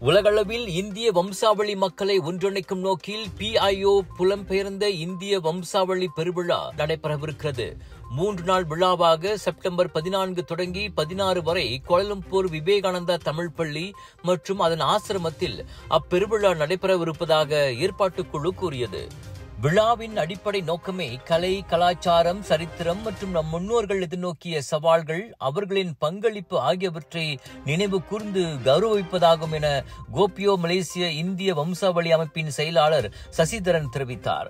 உலகளவில் இந்திய வம்சாவளி மக்களை ஒன்றிணைக்கும் நோக்கில் பிஐஓ புலம்பெயர்ந்த இந்திய வம்சாவளி பெருவிழா நடைபெறவிருக்கிறது மூன்று நாள் விழாவாக செப்டம்பர் பதினான்கு தொடங்கி பதினாறு வரை கோலம்பூர் விவேகானந்தா தமிழ் பள்ளி மற்றும் அதன் ஆசிரமத்தில் அப்பெருவிழா நடைபெறவிருப்பதாக ஏற்பாட்டுக் குழு கூறியது விழாவின் அடிப்படை நோக்கமே கலை கலாச்சாரம் சரித்திரம் மற்றும் நம் முன்னோர்கள் எதிர்நோக்கிய சவால்கள் அவர்களின் பங்களிப்பு ஆகியவற்றை நினைவு கூர்ந்து கௌரவிப்பதாகும் என கோபியோ மலேசிய இந்திய வம்சாவளி அமைப்பின் செயலாளர் சசிதரன் தெரிவித்தார்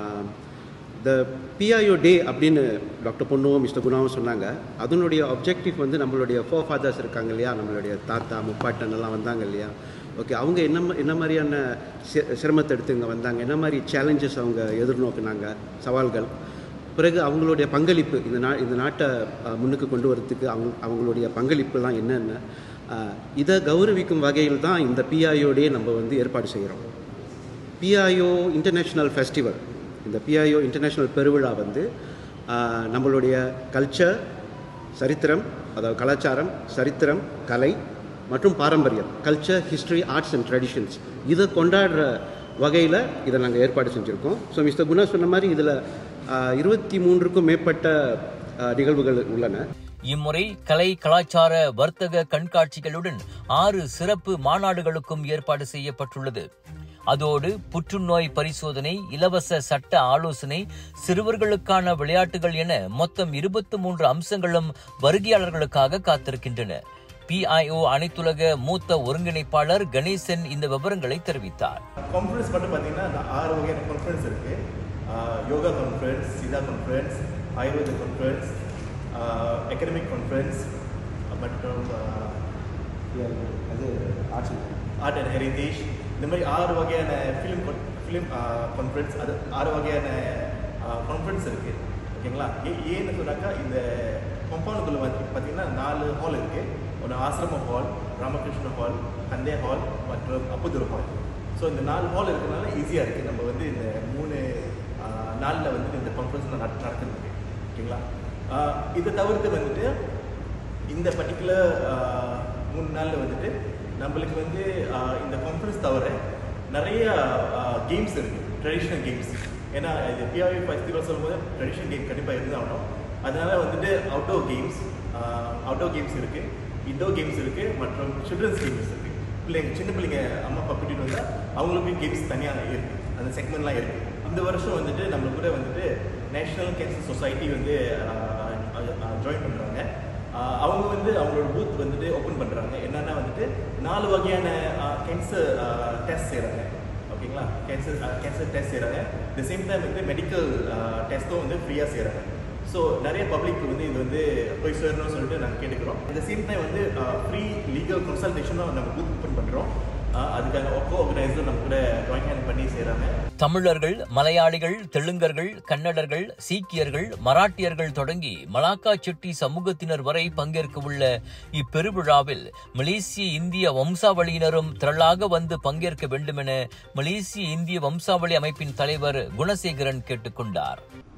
த பிஐஓ டே அப்படின்னு டாக்டர் பொண்ணுவும் மிஸ்டர் குணாவும் சொன்னாங்க அதனுடைய ஆப்ஜெக்டிவ் வந்து நம்மளுடைய ஃபோர் ஃபாதர்ஸ் இருக்காங்க இல்லையா நம்மளுடைய தாத்தா முப்பாட்டன் எல்லாம் வந்தாங்க இல்லையா ஓகே அவங்க என்ன ம- என்ன மாதிரியான சி- சிரமத்தை எடுத்து இங்கே வந்தாங்க என்ன மாதிரி சேலஞ்சஸ் அவங்க எதிர்நோக்குனாங்க சவால்கள் பிறகு அவங்களுடைய பங்களிப்பு இந்த நா இந்த நாட்டை அஹ், முன்னுக்கு கொண்டு வரதுக்கு அவங்க அவங்களுடைய பங்களிப்புலாம் என்னென்ன அஹ், இதை கௌரவிக்கும் வகையில் தான் இந்த PIO டே நம்ம வந்து ஏற்பாடு செய்கிறோம் பிஐஓ இன்டர்நேஷ்னல் ஃபெஸ்டிவல் இந்த பிஐஓ இன்டர்நேஷ்னல் பெருவிழா வந்து ஆஹ், நம்மளுடைய கல்ச்சர் சரித்திரம் அதாவது கலாச்சாரம் சரித்திரம் கலை மற்றும் பாரம்பரியம் culture history arts and traditions இதை கொண்டாடுற வகையில் இதை நாங்கள் ஏற்பாடு செஞ்சுருக்கோம் ஸோ மிஸ்டர் குணா சொன்ன மாதிரி இதில் இருபத்தி மூன்றுக்கும் மேற்பட்ட ஆஹ், நிகழ்வுகள் உள்ளன இம்முறை கலை கலாச்சார வர்த்தக கண்காட்சிகளுடன் ஆறு சிறப்பு மாநாடுகளுக்கும் ஏற்பாடு செய்யப்பட்டுள்ளது அதோடு புற்றுநோய் பரிசோதனை இலவச சட்ட ஆலோசனை சிறுவர்களுக்கான விளையாட்டுகள் என மொத்தம் இருபத்தி மூன்று அம்சங்களும் வருகையாளர்களுக்காக காத்திருக்கின்றன பிஐஓ அனைத்துலக மூத்த ஒருங்கிணைப்பாளர் கணேசன் இந்த விவரங்களை தெரிவித்தார் கான்ஃபரன்ஸ் மட்டும் பார்த்தீங்கன்னா நான் ஆறு வகையான கான்ஃபரன்ஸ் இருக்குது யோகா கான்ஃபரன்ஸ் சிதா கான்ஃபரன்ஸ் ஆயுர்வேத கான்ஃபரன்ஸ் எக்கனமிக் கான்ஃபரன்ஸ் மற்றும் அது ஆர்ட் அண்ட் ஹெரிட்டேஜ் இந்த மாதிரி ஆறு வகையான ஃபிலிம் ஃபிலிம் கான்ஃபரன்ஸ் அது ஆறு வகையான கான்ஃபரன்ஸ் இருக்குது ஓகேங்களா ஏ ஏன்னு சொன்னாக்கா இந்த கம்பவுண்டுக்குள்ளே வந்து பார்த்தீங்கன்னா நாலு ஹால் இருக்குது ஒன்று ஆசிரம ஹால் ராமகிருஷ்ண ஹால் கந்தே ஹால் மற்றும் அப்புதுர் ஹால் ஸோ இந்த நாலு ஹால் இருக்கிறனால ஈஸியாக இருக்குது நம்ம வந்து இந்த மூணு நாளில் வந்துட்டு இந்த கான்ஃபரன்ஸ் நடக்குது ஓகேங்களா ஆஹ் இதை தவிர்த்து வந்துட்டு இந்த பர்டிகுலர் மூணு நாளில் வந்துட்டு நம்மளுக்கு வந்து ஆஹ் இந்த கான்ஃபரன்ஸ் தவிர நிறைய கேம்ஸ் இருக்குது ட்ரெடிஷ்னல் கேம்ஸ் ஏன்னா இது பிஆர்வி ஃபெஸ்டிவல் சொல்லும்போது ட்ரெடிஷ்னல் கேம் கண்டிப்பாக இருந்தாகணும் அதனால வந்துட்டு அவுட்டோர் கேம்ஸ் அவுட்டோர் கேம்ஸ் இருக்குது இன்டோர் கேம்ஸ் இருக்குது மற்றும் சில்ட்ரன்ஸ் கேம்ஸ் இருக்குது பிள்ளைங்க சின்ன பிள்ளைங்க அம்மா அப்பா கூட்டிகிட்டு வந்தால் அவங்களுக்கும் கேம்ஸ் தனியாக இருக்குது அந்த செக்மெண்ட்லாம் இருக்குது இந்த வருஷம் வந்துட்டு நம்ம கூட வந்துட்டு நேஷ்னல் கேன்சர் சொசைட்டி வந்து ஜாயின் பண்ணுறாங்க அவங்க வந்து அவங்களோட பூத் வந்துட்டு ஓப்பன் பண்ணுறாங்க என்னன்னா வந்துட்டு நாலு வகையான கேன்சர் டெஸ்ட் செய்கிறாங்க ஓகேங்களா கேன்சர் கேன்சர் டெஸ்ட் செய்கிறாங்க த சேம் டைம் வந்து மெடிக்கல் டெஸ்ட்டும் வந்து ஃப்ரீயாக செய்கிறாங்க ஸோ நிறைய பப்ளிக் வந்து இது வந்து போய் சேரணும்னு சொல்லிட்டு நாங்கள் கேட்டுக்கிறோம் at the சேம் டைம் வந்து ஃப்ரீ லீகல் கன்சல்டேஷனும் நம்ம பூத் ஓப்பன் பண்ணுறோம் அதுக்கான ஒக்கோ ஆர்கனைசர் நம்ம கூட ஜாயின் ஹேண்ட் பண்ணி செய்கிறாங்க தமிழர்கள் மலையாளிகள் தெலுங்கர்கள் கன்னடர்கள் சீக்கியர்கள் மராட்டியர்கள் தொடங்கி மலாக்கா செட்டி சமூகத்தினர் வரை பங்கேற்க உள்ள இப்பெருவிழாவில் மலேசிய இந்திய வம்சாவளியினரும் திரளாக வந்து பங்கேற்க வேண்டுமென மலேசிய இந்திய வம்சாவளி அமைப்பின் தலைவர் குணசேகரன் கேட்டுக்கொண்டார்